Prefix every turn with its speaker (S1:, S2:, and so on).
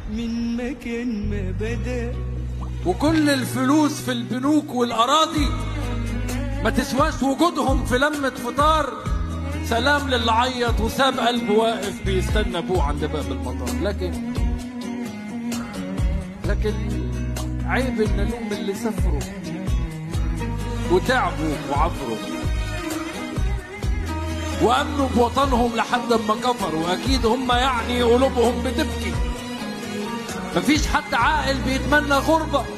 S1: من مكان ما بدأ
S2: وكل الفلوس في البنوك والأراضي ما تسواش وجودهم في لمة فطار سلام للي عيط وساب قلبه واقف بيستنى ابوه عند باب المطار لكن لكن عيب ان نلوم اللي سافروا وتعبوا وعبروا وامنوا بوطنهم لحد ما كفروا اكيد هم يعني قلوبهم بتبكي مفيش حد عاقل بيتمنى غربه